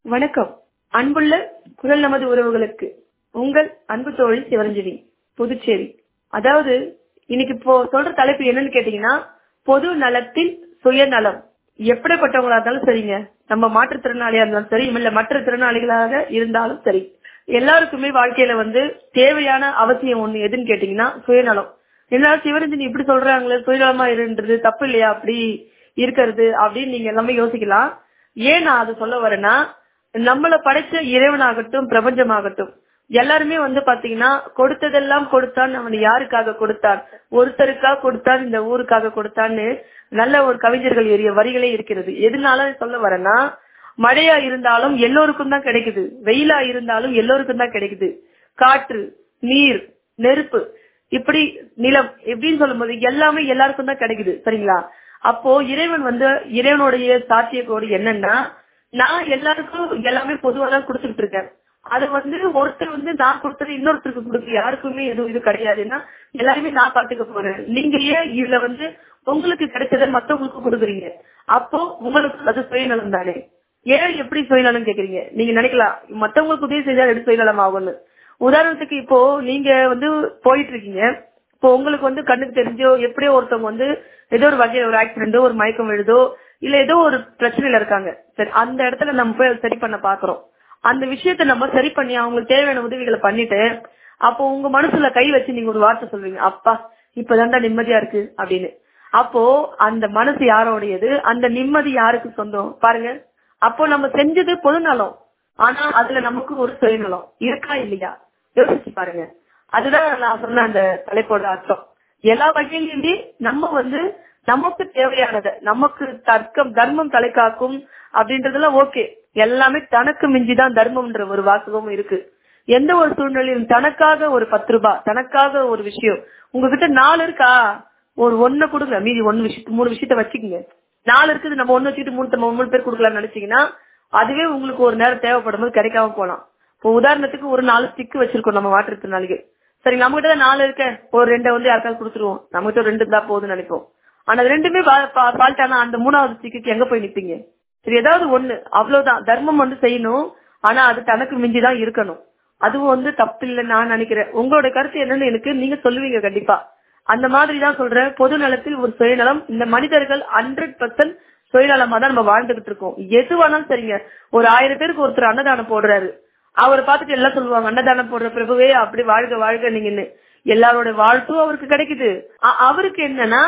வணக்கம் அன்புள்ள குரல் நமது உறவுகளுக்கு உங்கள் அன்பு தோழி சிவரஞ்சனி புதுச்சேரி அதாவது இன்னைக்கு இப்போ சொல்ற தலைப்பு என்னன்னு கேட்டீங்கன்னா பொது நலத்தில் சுயநலம் எப்படிப்பட்டவங்களா இருந்தாலும் சரிங்க நம்ம மாற்றுத்திறனாளியா இருந்தாலும் சரி இல்ல மற்ற திறனாளிகளாக இருந்தாலும் சரி எல்லாருக்குமே வாழ்க்கையில வந்து தேவையான அவசியம் ஒண்ணு எதுன்னு கேட்டீங்கன்னா சுயநலம் எல்லாரும் சிவரஞ்சனி இப்படி சொல்றாங்களே சுயநலமா இருன்றது தப்பு இல்லையா அப்படி இருக்கிறது அப்படின்னு நீங்க எல்லாமே யோசிக்கலாம் ஏன் நான் அதை சொல்ல வரேன்னா நம்மள படைச்ச இறைவனாகட்டும் பிரபஞ்சமாகட்டும் எல்லாருமே வந்து பாத்தீங்கன்னா கொடுத்ததெல்லாம் கொடுத்தான் அவன் யாருக்காக கொடுத்தான் ஒருத்தருக்காக கொடுத்தான் இந்த ஊருக்காக கொடுத்தான்னு நல்ல ஒரு கவிஞர்கள் எரிய வரிகளே இருக்கிறது எதனால சொல்ல வரேன்னா மழையா இருந்தாலும் எல்லோருக்கும் தான் கிடைக்குது வெயிலா இருந்தாலும் எல்லோருக்கும் தான் கிடைக்குது காற்று நீர் நெருப்பு இப்படி நிலம் எப்படின்னு சொல்லும்போது எல்லாமே எல்லாருக்கும் தான் கிடைக்குது சரிங்களா அப்போ இறைவன் வந்து இறைவனுடைய சாத்தியக்கோடு என்னன்னா நான் எல்லாருக்கும் எல்லாமே பொதுவா தான் கொடுத்துட்டு இருக்கேன் அது வந்து ஒருத்தர் வந்து நான் கொடுத்தது இன்னொருத்தருக்கு கொடுக்க யாருக்குமே எதுவும் இது கிடையாதுன்னா எல்லாருமே நான் பாத்துக்க போறேன் நீங்க ஏன் இதுல வந்து உங்களுக்கு கிடைச்சத மத்தவங்களுக்கு கொடுக்குறீங்க அப்போ உங்களுக்கு அது சுயநலம் தானே ஏன் எப்படி சுயநலம் கேக்குறீங்க நீங்க நினைக்கலாம் மத்தவங்களுக்கு உதவி செஞ்சா எப்படி சுயநலம் ஆகும்னு உதாரணத்துக்கு இப்போ நீங்க வந்து போயிட்டு இருக்கீங்க இப்போ உங்களுக்கு வந்து கண்ணுக்கு தெரிஞ்சோ எப்படியோ ஒருத்தவங்க வந்து ஏதோ ஒரு வகையில ஒரு ஆக்சிடென்டோ ஒரு மயக்கம் விழுதோ இல்ல ஏதோ ஒரு பிரச்சனையில இருக்காங்க சரி அந்த இடத்துல நம்ம போய் சரி பண்ண பாக்குறோம் அந்த விஷயத்த நம்ம சரி பண்ணி அவங்களுக்கு தேவையான உதவிகளை பண்ணிட்டு அப்போ உங்க மனசுல கை வச்சு நீங்க ஒரு வார்த்தை சொல்வீங்க அப்பா இப்பதான்டா நிம்மதியா இருக்கு அப்படின்னு அப்போ அந்த மனசு யாரோடையது அந்த நிம்மதி யாருக்கு சொந்தம் பாருங்க அப்போ நம்ம செஞ்சது பொதுநலம் ஆனா அதுல நமக்கு ஒரு சுயநலம் இருக்கா இல்லையா யோசிச்சு பாருங்க அதுதான் நான் சொன்ன அந்த தலைப்போட அர்த்தம் எல்லா வகையிலுமே நம்ம வந்து நமக்கு தேவையானத நமக்கு தர்க்கம் தர்மம் தலை காக்கும் அப்படின்றதெல்லாம் ஓகே எல்லாமே தனக்கு மிஞ்சிதான் தர்மம்ன்ற ஒரு வாசகமும் இருக்கு எந்த ஒரு சூழ்நிலையிலும் தனக்காக ஒரு பத்து ரூபாய் தனக்காக ஒரு விஷயம் உங்ககிட்ட நாலு இருக்கா ஒரு ஒண்ணு கொடுங்க மீதி ஒன்னு விஷயத்து மூணு விஷயத்த வச்சுக்கோங்க நாலு இருக்குது நம்ம ஒண்ணு வச்சுட்டு மூணு மூணு பேர் கொடுக்கலாம்னு நினைச்சீங்கன்னா அதுவே உங்களுக்கு ஒரு நேரம் தேவைப்படும் போது கிடைக்காம போலாம் இப்போ உதாரணத்துக்கு ஒரு நாலு ஸ்டிக் வச்சிருக்கோம் நம்ம மாற்றுத்திறனாளிகள் சரி நம்ம கிட்ட தான் நாலு இருக்க ஒரு ரெண்டை வந்து யாருக்காவது கொடுத்துருவோம் நம்ம கிட்ட ரெண்டு தான் போகுதுன்னு நினைப்போம் ஆனா அது ரெண்டுமே ஃபால்ட் ஆனா அந்த மூணாவது ஸ்டிக்கு எங்க போய் நிப்பீங்க சரி ஏதாவது ஒண்ணு அவ்வளவுதான் தர்மம் வந்து செய்யணும் ஆனா அது தனக்கு மிஞ்சிதான் இருக்கணும் அதுவும் வந்து தப்பு இல்லைன்னு நான் நினைக்கிறேன் உங்களோட கருத்து என்னன்னு எனக்கு நீங்க சொல்லுவீங்க கண்டிப்பா அந்த மாதிரி தான் சொல்றேன் பொது நலத்தில் ஒரு சுயநலம் இந்த மனிதர்கள் ஹண்ட்ரட் பர்சன்ட் சுயநலமா தான் நம்ம வாழ்ந்துகிட்டு இருக்கோம் எது வேணாலும் சரிங்க ஒரு ஆயிரம் பேருக்கு ஒருத்தர் அன்னதானம் போடுறாரு அவரை பார்த்துட்டு எல்லாம் சொல்லுவாங்க அன்னதானம் போடுற பிரபுவே அப்படி வாழ்க வாழ்க நீங்கன்னு எல்லாரோட வாழ்த்தும் அவருக்கு கிடைக்குது அவருக்கு என்னன்னா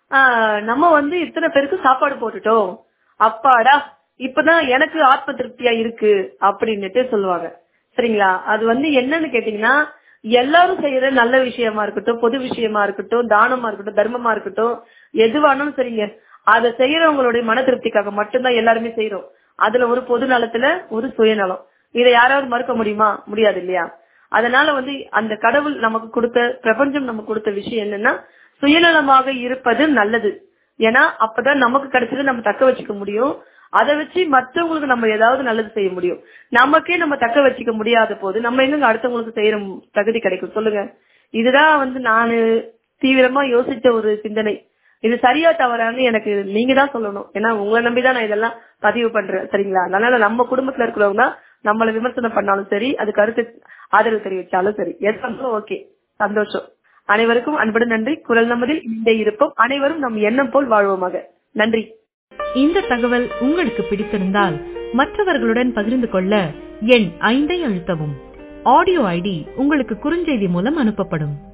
நம்ம வந்து இத்தனை பேருக்கு சாப்பாடு போட்டுட்டோம் அப்பாடா இப்பதான் எனக்கு ஆத்ம திருப்தியா இருக்கு அப்படின்னுட்டு சொல்லுவாங்க சரிங்களா அது வந்து என்னன்னு கேட்டீங்கன்னா எல்லாரும் செய்யற நல்ல விஷயமா இருக்கட்டும் பொது விஷயமா இருக்கட்டும் தானமா இருக்கட்டும் தர்மமா இருக்கட்டும் எதுவானாலும் சரிங்க அதை செய்யறவங்களுடைய மன திருப்திக்காக மட்டும்தான் எல்லாருமே செய்யறோம் அதுல ஒரு பொது நலத்துல ஒரு சுயநலம் இதை யாராவது மறுக்க முடியுமா முடியாது இல்லையா அதனால வந்து அந்த கடவுள் நமக்கு கொடுத்த பிரபஞ்சம் நமக்கு கொடுத்த விஷயம் என்னன்னா சுயநலமாக இருப்பது நல்லது ஏன்னா அப்பதான் நமக்கு கிடைச்சது நம்ம தக்க வச்சுக்க முடியும் அதை வச்சு மற்றவங்களுக்கு நம்ம ஏதாவது நல்லது செய்ய முடியும் நமக்கே நம்ம தக்க வச்சுக்க முடியாத போது நம்ம எங்க அடுத்தவங்களுக்கு செய்யற தகுதி கிடைக்கும் சொல்லுங்க இதுதான் வந்து நானு தீவிரமா யோசிச்ச ஒரு சிந்தனை இது சரியா தவறான்னு எனக்கு நீங்க தான் சொல்லணும் ஏன்னா உங்களை நம்பிதான் நான் இதெல்லாம் பதிவு பண்றேன் சரிங்களா அதனால நம்ம குடும்பத்துல இருக்கிறவங்க தான் நம்மள விமர்சனம் பண்ணாலும் சரி அது கருத்து ஆதரவு தெரிவிச்சாலும் சரி எது ஓகே சந்தோஷம் அனைவருக்கும் அன்புடன் நன்றி குரல் நமதில் இந்த இருப்போம் அனைவரும் நம் எண்ணம் போல் வாழ்வோமாக நன்றி இந்த தகவல் உங்களுக்கு பிடித்திருந்தால் மற்றவர்களுடன் பகிர்ந்து கொள்ள எண் ஐந்தை அழுத்தவும் ஆடியோ ஐடி உங்களுக்கு குறுஞ்செய்தி மூலம் அனுப்பப்படும்